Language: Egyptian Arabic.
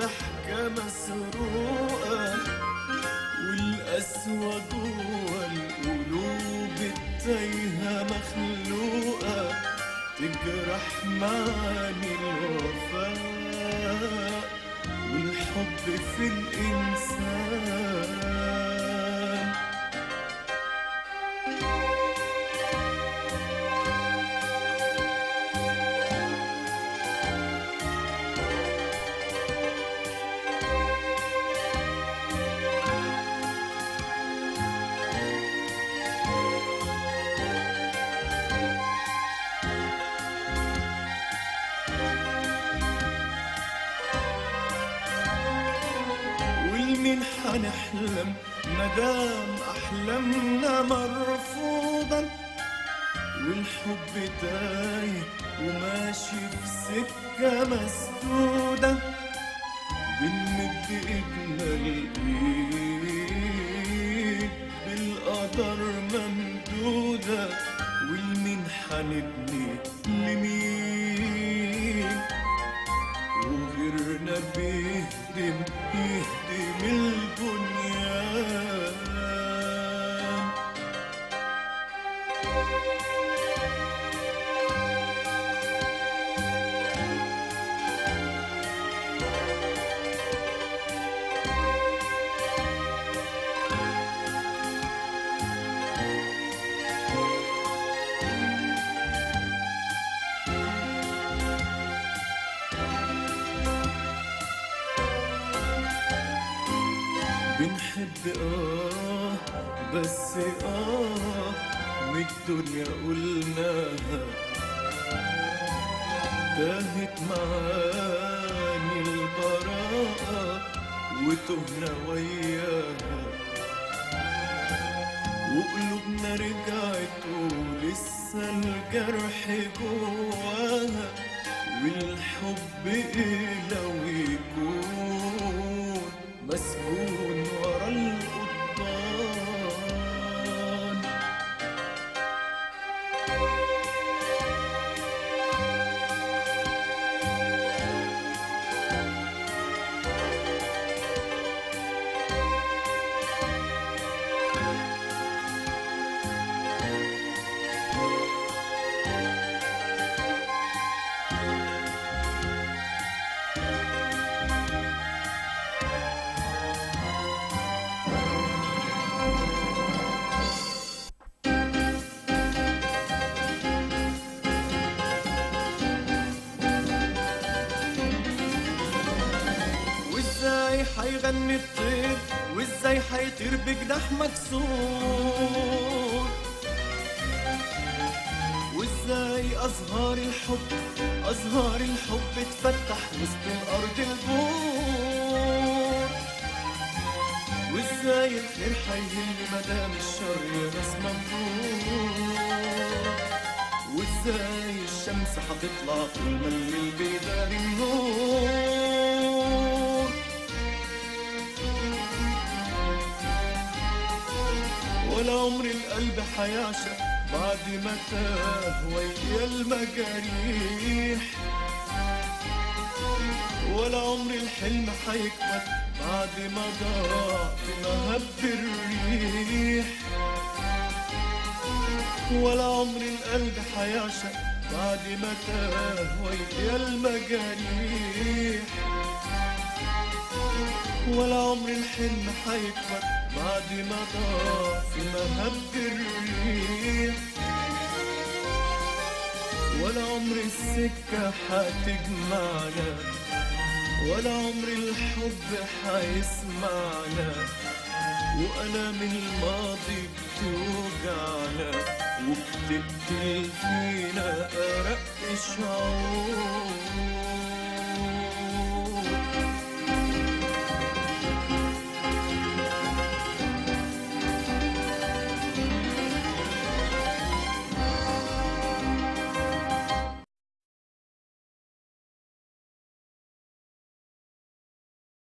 ضحكة مسروقة والقسوة جوا القلوب التايهة مخلوقة تجرح معاني الوفاء والحب في الإنسان والمين حنحلم مدام أحلامنا مرفوضة والحب تايه وماشي في سكة مسدودة بنمد ايدنا الايد بالقدر ممدودة والمين حنبني لمين وغيرنا بيهدم يهدم البنيان بنحب اه بس اه والدنيا قلناها تاهت معاني البراءة وتهنا وياها وقلوبنا رجعت ولسه الجرح جواها والحب ايه لو يكون مسجون ورا القضبان وازاي حيغني الطير وازاي حيطير بجناح مكسور وازاي ازهار الحب ازهار الحب تفتح وسط الارض البور وازاي الخير حيهل مدام الشر يا ناس مبرور وازاي الشمس هتطلع طول ما الليل بيداري النور ولا عمر القلب حيعشق بعد ما تاه ويا المجاريح ولا عمر الحلم حيكبر بعد ما ضاع في مهب الريح ولا عمر القلب حيعشق بعد ما تاه ويا المجاريح ولا عمر الحلم حيكبر بعد ما ضاع في مهب الريح ولا عمر السكة حتجمعنا ولا عمر الحب حيسمعنا وألام الماضي بتوجعنا وبتقتل فينا أرق شعور